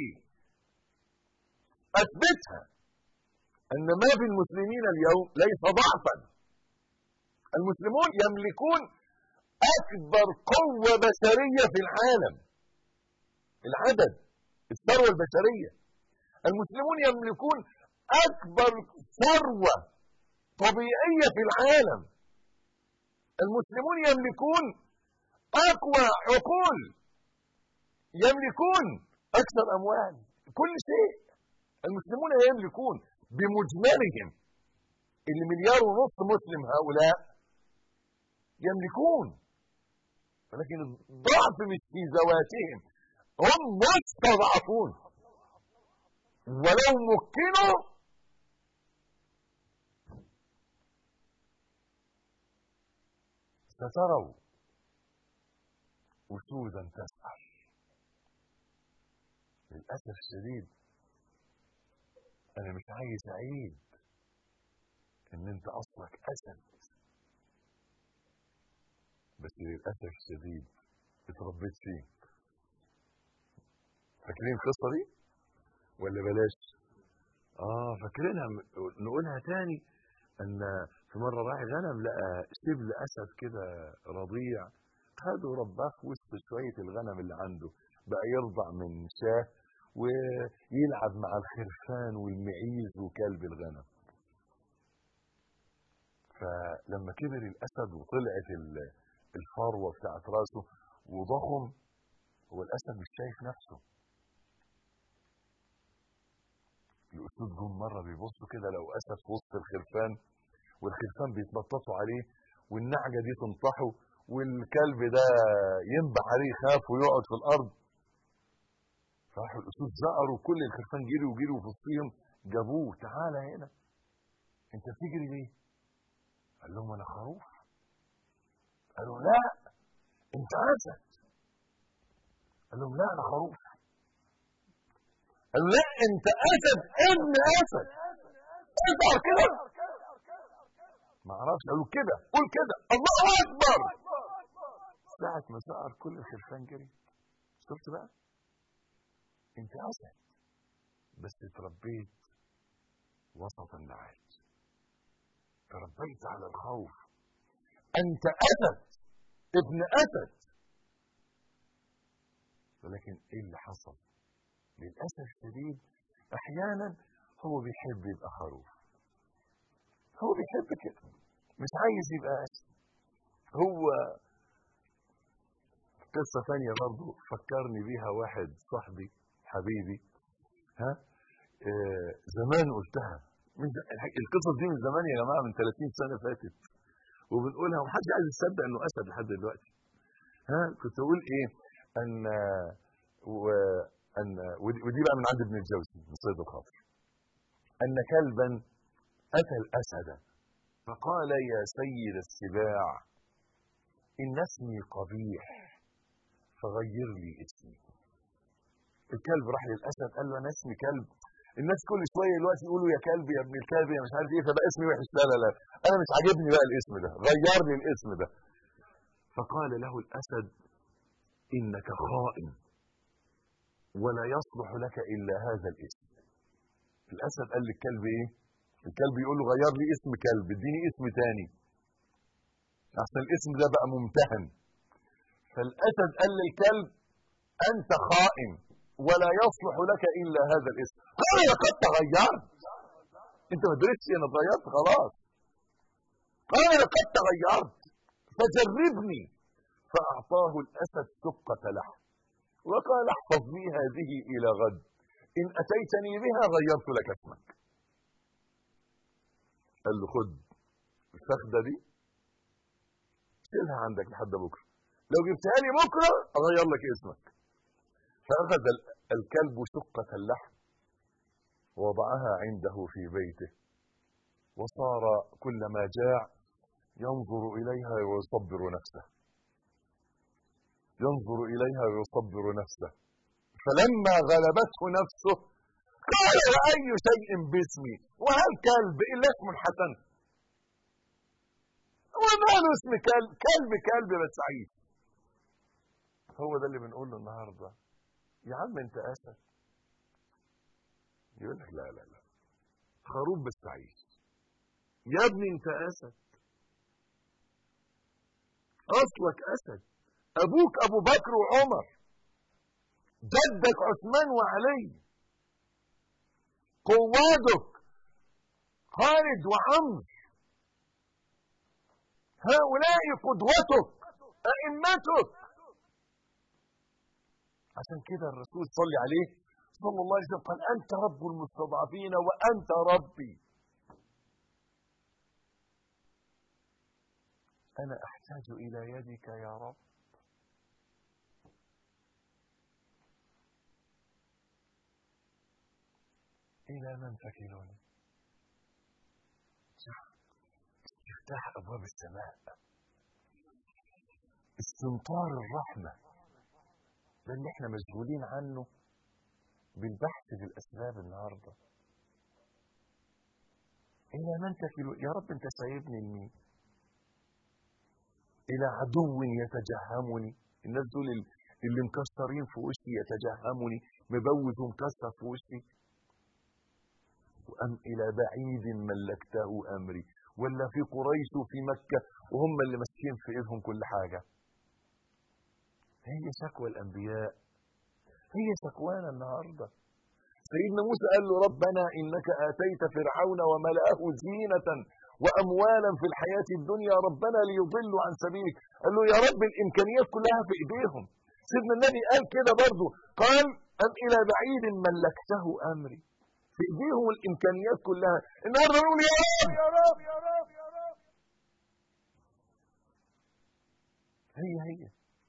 اثبتها ان ما في المسلمين اليوم ليس ضعفا المسلمون يملكون اكبر قوه بشريه في العالم العدد الثروه البشريه المسلمون يملكون اكبر ثروه طبيعيه في العالم المسلمون يملكون اقوى عقول يملكون اكثر اموال كل شيء المسلمون يملكون بمجملهم اللي مليار ونص مسلم هؤلاء يملكون ولكن الضعف مش في ذواتهم هم مستضعفون ولو مكنوا ستروا أسودا تسأل للأسف الشديد أنا مش عايز أعيد إن أنت أصلك أسد بس للأسف الشديد اتربيت فيه فاكرين القصة دي؟ ولا بلاش؟ آه فاكرينها نقولها تاني أن في مرة راعي غنم لقى شبل أسد كده رضيع خده رباه في وسط شوية الغنم اللي عنده بقى يرضع من شاه ويلعب مع الخرفان والمعيز وكلب الغنم فلما كبر الأسد وطلعت الفروة بتاعت راسه وضخم هو الأسد مش شايف نفسه الأسود جم مرة بيبصوا كده لو أسد في وسط الخرفان والخرفان بيتبططوا عليه والنعجة دي تنطحه والكلب ده ينبح عليه يخاف ويقعد في الارض فراحوا الاسود زقروا كل الخرفان جروا وجروا في وسطهم جابوه تعالى هنا انت بتجري ليه؟ قال لهم انا خروف قالوا لا انت اسد قال لهم لا انا خروف قال لا انت اسد ابن اسد اظهر كده ما اعرفش قالوا كده قول كده الله اكبر ساعة ما سأر كل الخرفان جري شفت بقى انت اسد بس اتربيت وسط النعاج تربيت على الخوف انت اسد ابن اسد ولكن ايه اللي حصل للاسف الشديد احيانا هو بيحب يبقى خروف هو بيحب كده مش عايز يبقى اسد هو قصة ثانية برضو فكرني بيها واحد صاحبي حبيبي ها آه زمان قلتها من ز... القصص دي من زمان يا جماعة من 30 سنة فاتت وبنقولها ومحدش عايز يصدق انه اسد لحد دلوقتي ها كنت اقول ايه ان وان ودي بقى من عند ابن الجوزي من صيد الخاطر ان كلبا اتى الاسد فقال يا سيد السباع ان اسمي قبيح فغير لي اسمي الكلب راح للاسد قال له انا اسمي كلب الناس كل شويه دلوقتي يقولوا يا كلب يا ابن الكلب يا مش عارف ايه فبقى اسمي وحش لا لا لا انا مش عاجبني بقى الاسم ده غير لي الاسم ده فقال له الاسد انك خائن ولا يصلح لك الا هذا الاسم الاسد قال للكلب ايه الكلب يقول له غير لي اسم كلب اديني اسم تاني عشان الاسم ده بقى ممتهن فالاسد قال للكلب انت خائن ولا يصلح لك الا هذا الاسم قال لقد تغيرت انت ما درستش انا اتغيرت خلاص قال لقد تغيرت فجربني فاعطاه الاسد سقه لحم وقال احفظ لي هذه الى غد ان اتيتني بها غيرت لك اسمك قال له خد الفخده دي شيلها عندك لحد بكره لو جبتها لي بكره اغير لك اسمك فاخذ الكلب شقه اللحم ووضعها عنده في بيته وصار كلما جاع ينظر اليها ويصبر نفسه ينظر اليها ويصبر نفسه فلما غلبته نفسه قال اي شيء باسمي وهل كلب الا اسم حسن وماله اسم كلب كلب كلب بس عيش هو ده اللي بنقوله النهارده يا عم انت اسد يقول لك لا لا لا خروف بس عيش يا ابني انت اسد اصلك اسد ابوك ابو بكر وعمر جدك عثمان وعلي قوادك خالد وعمر هؤلاء قدوتك ائمتك عشان كده الرسول صلى عليه صلى الله عليه وسلم قال انت رب المستضعفين وانت ربي انا احتاج الى يدك يا رب الى من تكلني استفتاح ابواب السماء استمطار الرحمه ده اللي احنا مشغولين عنه بالبحث في الاسباب النهارده الى من تكل يا رب انت سايبني لمين الى عدو يتجهمني الناس دول اللي مكسرين في وشي يتجهمني مبوز ومكسر في وشي وام الى بعيد ملكته امري ولا في قريش وفي مكه وهم اللي ماسكين في ايدهم كل حاجه هي شكوى الانبياء هي شكوانا النهارده سيدنا موسى قال له ربنا انك اتيت فرعون وملأه زينة واموالا في الحياة الدنيا ربنا ليضلوا عن سبيلك قال له يا رب الامكانيات كلها في ايديهم سيدنا النبي قال كده برضه قال ام الى بعيد ملكته امري في ايديهم الامكانيات كلها النهارده نقول يا رب يا رب يا رب يا رب هي هي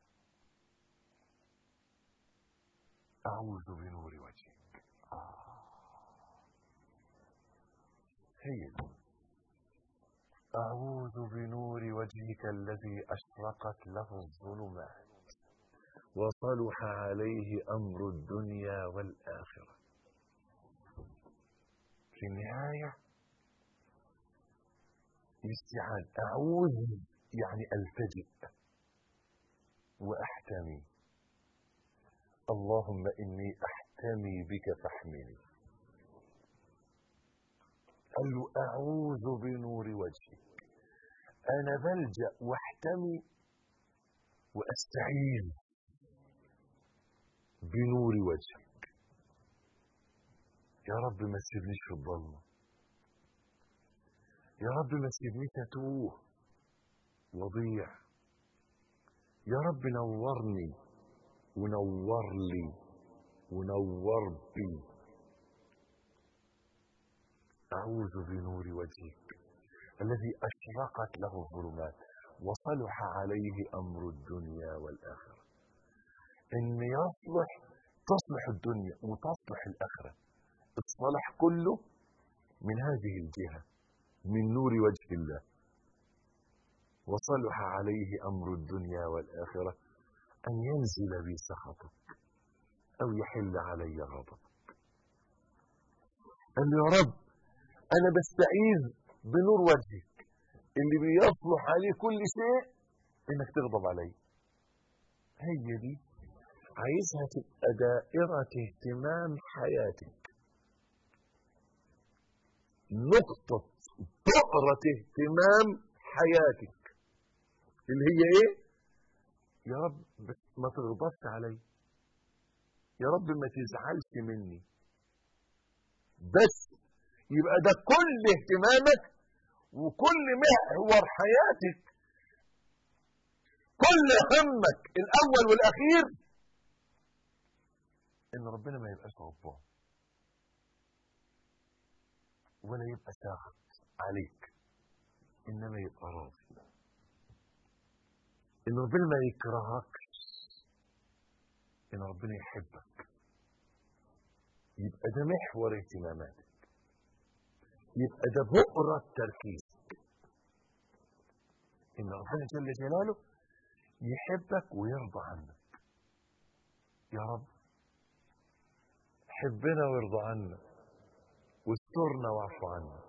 أعوذ بنور وجهك آه. هي دي أعوذ بنور وجهك الذي أشرقت له الظلمات وصلح عليه أمر الدنيا والآخرة في النهاية الاستعان أعوذ يعني ألتجئ وأحتمي اللهم إني أحتمي بك فاحمني قال له أعوذ بنور وجهك أنا بلجأ واحتمي وأستعيذ بنور وجهك يا رب ما تسيبنيش في الظلمة يا رب ما تسيبنيش أتوه وضيع يا رب نورني ونور لي ونور بي أعوذ بنور وجهك الذي أشرقت له الظلمات وصلح عليه أمر الدنيا والآخرة إن يصلح تصلح الدنيا وتصلح الآخرة الصلاح كله من هذه الجهة من نور وجه الله وصلح عليه أمر الدنيا والآخرة أن ينزل بي سخطك أو يحل علي غضبك قال له يا رب أنا بستعيذ بنور وجهك اللي بيصلح عليه كل شيء إنك تغضب علي هي دي عايزها تبقى دائرة اهتمام حياتك نقطة بؤرة اهتمام حياتك اللي هي ايه يا رب بس ما تغضبش علي يا رب ما تزعلش مني بس يبقى ده كل اهتمامك وكل محور حياتك كل همك الاول والاخير ان ربنا ما يبقاش غضبان ولا يبقى ساخط عليك انما يبقى راضي ان ربنا ما يكرهكش ان ربنا يحبك يبقى ده محور اهتماماتك يبقى ده بؤرة تركيزك ان ربنا جل جلاله يحبك ويرضى عنك يا رب حبنا وارضى عنا واسترنا واعف عنا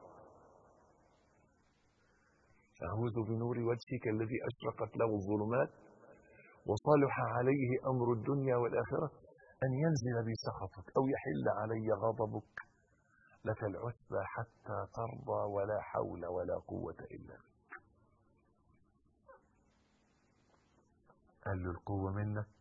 أعوذ بنور وجهك الذي أشرقت له الظلمات وصلح عليه أمر الدنيا والآخرة أن ينزل بي سخطك أو يحل علي غضبك لك العتبى حتى ترضى ولا حول ولا قوة إلا بك قال له القوة منك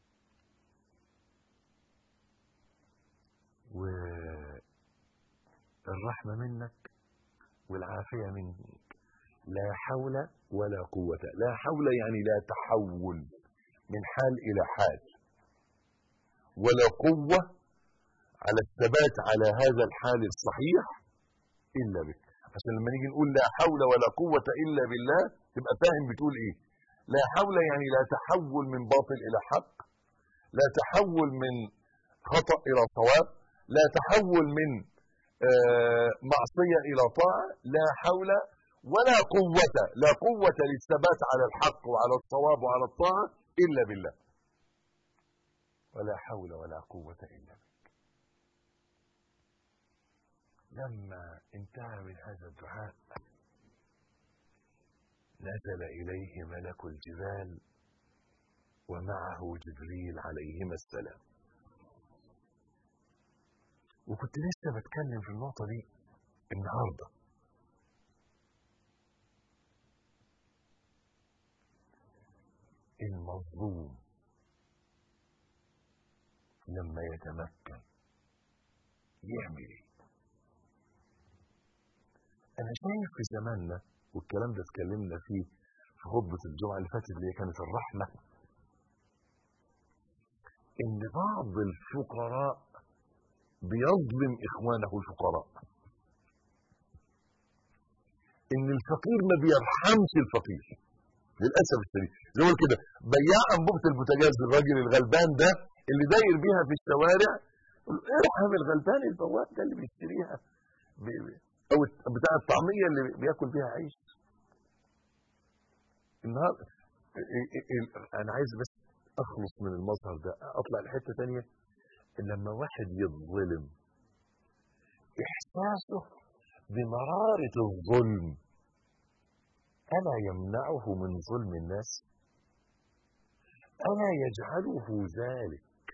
والرحمة منك والعافية منك لا حول ولا قوة لا حول يعني لا تحول من حال إلى حال ولا قوة على الثبات على هذا الحال الصحيح إلا بك عشان لما نيجي نقول لا حول ولا قوة إلا بالله تبقى فاهم بتقول إيه لا حول يعني لا تحول من باطل إلى حق لا تحول من خطأ إلى صواب لا تحول من آه معصية إلى طاعة لا حول ولا قوة لا قوة للثبات على الحق وعلى الصواب وعلى الطاعة إلا بالله ولا حول ولا قوة إلا بك لما انتهى من هذا الدعاء نزل إليه ملك الجبال ومعه جبريل عليهما السلام وكنت لسه بتكلم في النقطة دي النهارده المظلوم لما يتمكن يعمل ايه انا شايف في زماننا والكلام ده اتكلمنا فيه في خطبة الجمعة اللي فاتت اللي هي كانت الرحمة ان بعض الفقراء بيظلم اخوانه الفقراء ان الفقير ما بيرحمش الفقير للاسف الشديد زي ما كده بياع انبوبه البوتاجاز الراجل الغلبان ده اللي داير بيها في الشوارع ارحم الغلبان البواب ده اللي بيشتريها او بتاع الطعميه اللي بياكل بيها عيش النهارده انا عايز بس اخلص من المظهر ده اطلع لحته ثانيه لما واحد يتظلم إحساسه بمرارة الظلم ألا يمنعه من ظلم الناس ألا يجعله ذلك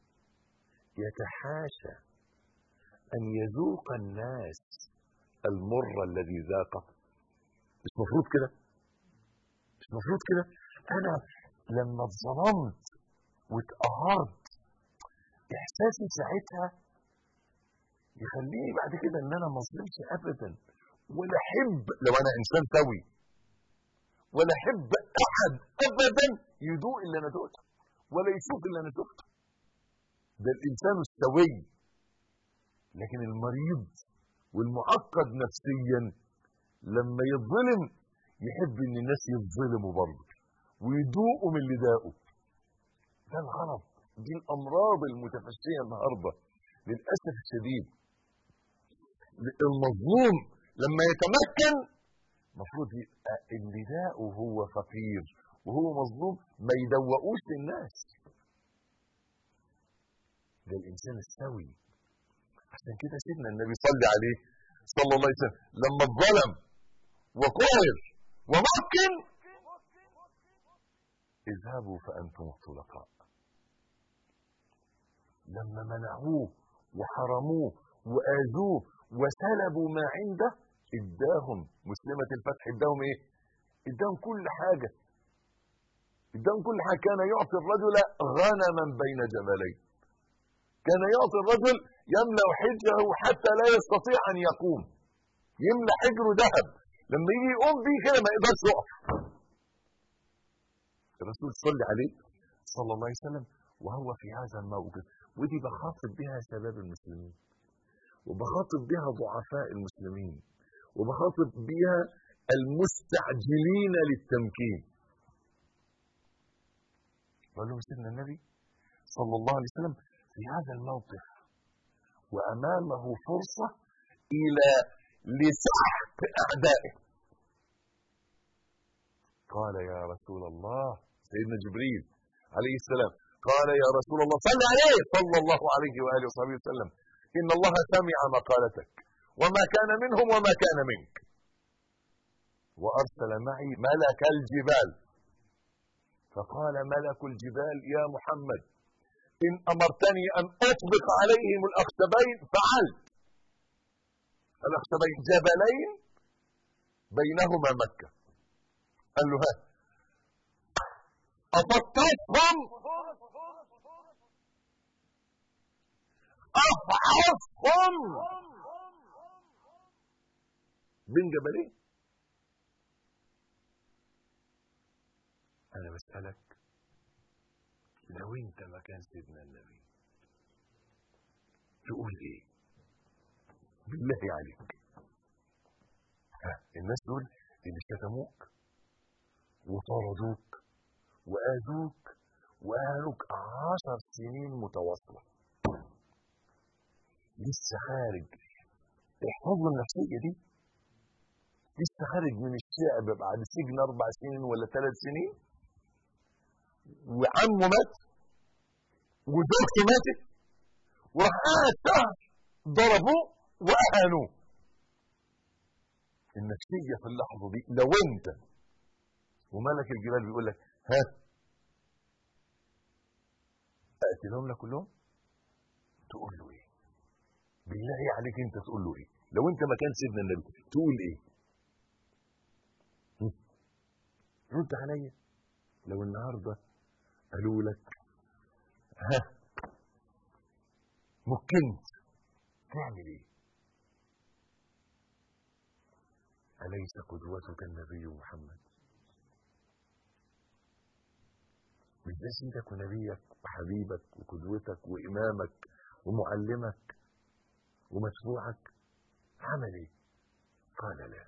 يتحاشى أن يذوق الناس المر الذي ذاقه مش مفروض كده مش مفروض كده أنا لما اتظلمت واتقهرت إحساسي ساعتها يخليني بعد كده إن أنا ما اظلمش أبدا ولا أحب لو أنا إنسان سوي ولا أحب أحد أبدا يدوق اللي أنا دقته ولا يشوف اللي أنا شفته ده الإنسان السوي لكن المريض والمعقد نفسيا لما يتظلم يحب ان الناس يتظلموا برضه ويدوقوا من اللي داقوا ده الغلط دي الامراض المتفشيه النهارده للاسف الشديد المظلوم لما يتمكن المفروض يبقى اللي داقه هو فقير وهو مظلوم ما يدوقوش للناس ده الانسان السوي عشان كده سيدنا النبي صلى عليه صلى الله عليه وسلم لما اتظلم وقهر ومكن اذهبوا فانتم الطلقاء لما منعوه وحرموه واذوه وسلبوا ما عنده اداهم مسلمة الفتح اداهم ايه اداهم كل حاجة اداهم كل حاجة كان يعطي الرجل غنما بين جبلين كان يعطي الرجل يملأ حجره حتى لا يستطيع أن يقوم يملأ حجره ذهب لما يجي يقوم بيه كده ما يقدرش يقف الرسول صلى عليه صلى الله عليه وسلم وهو في هذا الموقف ودي بخاطب بها شباب المسلمين وبخاطب بها ضعفاء المسلمين وبخاطب بها المستعجلين للتمكين قال لهم سيدنا النبي صلى الله عليه وسلم في هذا الموقف وأمامه فرصة إلى لسحق أعدائه قال يا رسول الله سيدنا جبريل عليه السلام قال يا رسول الله صل عليه صلى الله عليه وآله وصحبه وسلم إن الله سمع مقالتك وما كان منهم وما كان منك وأرسل معي ملك الجبال فقال ملك الجبال يا محمد إن أمرتني أن أطبق عليهم الأخشبين فعلت الأخشبين جبلين بينهما مكة قال له ها أفطسهم أفعصهم بين جبلين أنا بسألك لو انت مكان سيدنا النبي تقول ايه بالله عليك ها الناس دول اللي شتموك وطردوك واذوك واهلوك عشر سنين متواصلة لسه خارج احفظوا النفسية دي لسه خارج من الشعب بعد سجن اربع سنين ولا ثلاث سنين وعمه مات وزوجته ماتت وراح قاعد شهر ضربوه واهانوه النفسيه في اللحظه دي لو انت وملك الجبال بيقول لك ها اقتلهم لك كلهم تقول له ايه بالله عليك انت تقول له ايه لو انت مكان سيدنا النبي تقول ايه رد عليا لو النهارده قالوا لك ها مكنت تعمل ايه أليس قدوتك النبي محمد مش ده سيدك ونبيك وحبيبك وقدوتك وإمامك ومعلمك ومتبوعك عمل ايه قال لا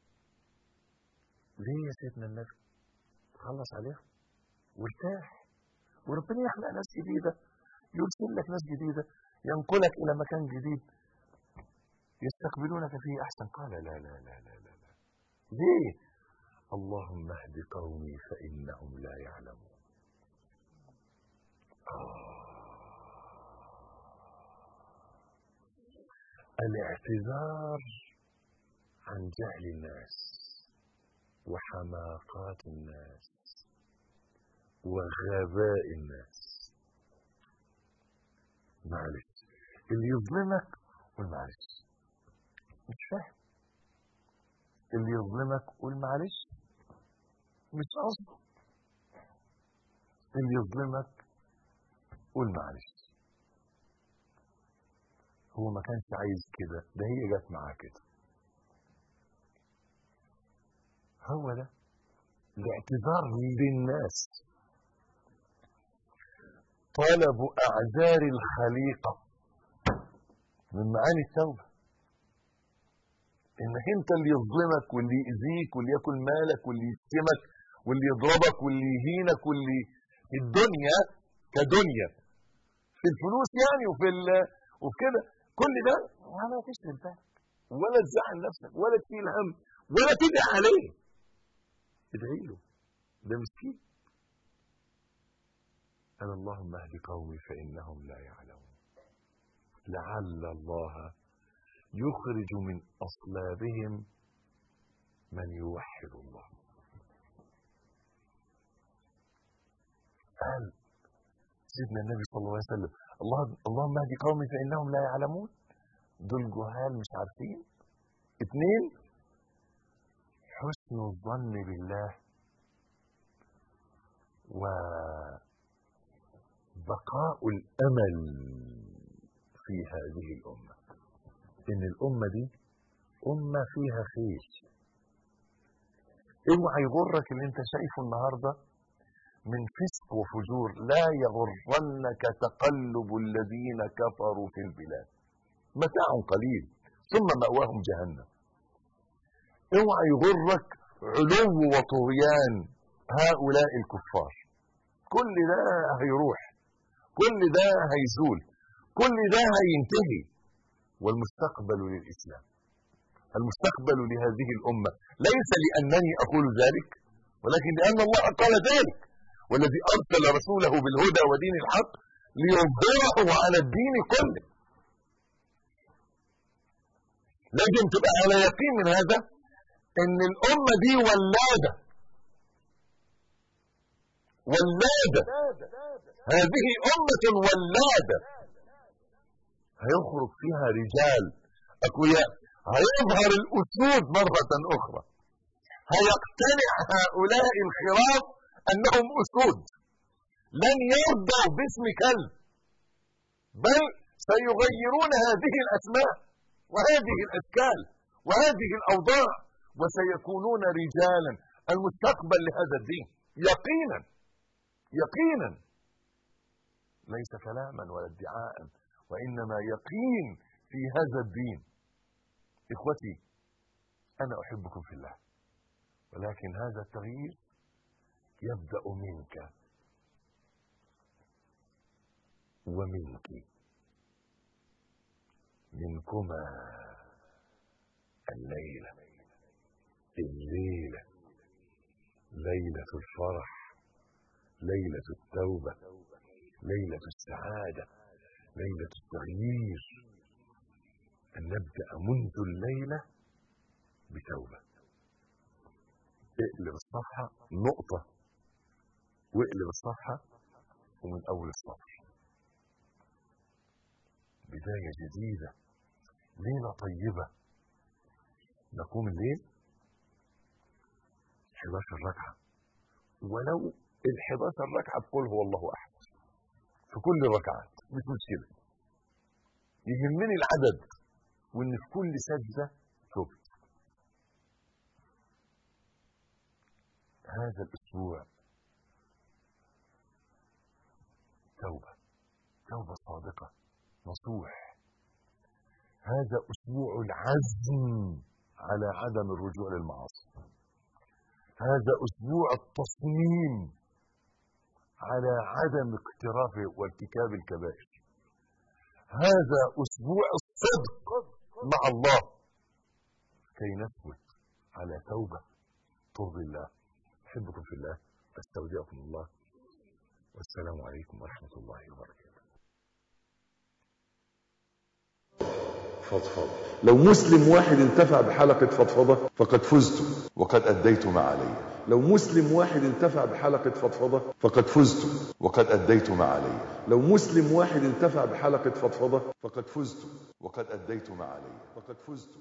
ليه يا سيدنا النبي خلص عليهم وارتاح وربنا يخلق ناس جديدة يرسل لك ناس جديدة ينقلك إلى مكان جديد يستقبلونك فيه أحسن قال لا لا لا لا لا, لا. ليه اللهم اهد قومي فإنهم لا يعلمون الاعتذار عن جهل الناس وحماقات الناس وغباء الناس معلش اللي يظلمك قول معلش مش فاهم اللي يظلمك قول معلش مش قصده اللي يظلمك قول معلش هو ما كانش عايز كده ده هي جت معاه كده هو ده الاعتذار للناس طلب اعذار الخليقه من معاني التوبه انك انت اللي يظلمك واللي يأذيك واللي ياكل مالك واللي يشتمك واللي يضربك واللي يهينك واللي في الدنيا كدنيا في الفلوس يعني وفي وفي كده كل ده ولا تشغل بالك ولا تزعل نفسك ولا تشيل هم ولا تدعي عليه ادعي له ده مسكين أنا اللهم اهد قومي فإنهم لا يعلمون لعل الله يخرج من أصلابهم من يوحد الله قال سيدنا النبي صلى الله عليه وسلم الله اللهم اهد قومي فإنهم لا يعلمون دول جهال مش عارفين اثنين حسن الظن بالله وبقاء الأمل في هذه الأمة إن الأمة دي أمة فيها خير اوعى يغرك اللي انت شايفه النهارده من فسق وفجور لا يغرنك تقلب الذين كفروا في البلاد متاع قليل ثم مأواهم جهنم اوعى يغرك علو وطغيان هؤلاء الكفار كل ده هيروح كل ده هيزول كل ده هينتهي والمستقبل للإسلام المستقبل لهذه الأمة ليس لأنني أقول ذلك ولكن لأن الله قال ذلك والذي أرسل رسوله بالهدى ودين الحق ليظهره على الدين كله لازم تبقى على يقين من هذا ان الامة دي ولادة ولادة هذه امة ولادة هيخرج فيها رجال اقوياء هيظهر الاسود مرة اخرى هيقتنع هؤلاء الخراف انهم اسود لن يرضوا باسم كلب بل سيغيرون هذه الاسماء وهذه الاشكال وهذه الاوضاع وسيكونون رجالا المستقبل لهذا الدين يقينا يقينا ليس كلاما ولا ادعاء وانما يقين في هذا الدين اخوتي انا احبكم في الله ولكن هذا التغيير يبدا منك ومنك منكما الليله الليله ليله الفرح ليله التوبه ليله السعاده ليله التغيير ان نبدا منذ الليله بتوبه اقلب الصفحه نقطه واقلب الصفحه ومن اول السطر بدايه جديده ليله طيبه نقوم الليل 11 ركعه ولو ال 11 ركعه بقول هو الله احد في كل الركعات مش مشكله يهمني العدد وان في كل سجده تبت هذا الاسبوع توبه توبه صادقه نصوح هذا اسبوع العزم على عدم الرجوع للمعاصي هذا اسبوع التصميم على عدم اقتراف وارتكاب الكبائر هذا اسبوع الصدق مع الله كي نثبت على توبه ترضي الله احبكم في الله استودعكم الله والسلام عليكم ورحمه الله وبركاته فضفض لو مسلم واحد انتفع بحلقة فضفضة فقد فزت وقد أديت ما علي لو مسلم واحد انتفع بحلقة فضفضة فقد فزت وقد أديت ما علي لو مسلم واحد انتفع بحلقة فضفضة فقد فزت وقد أديت ما علي فقد فزت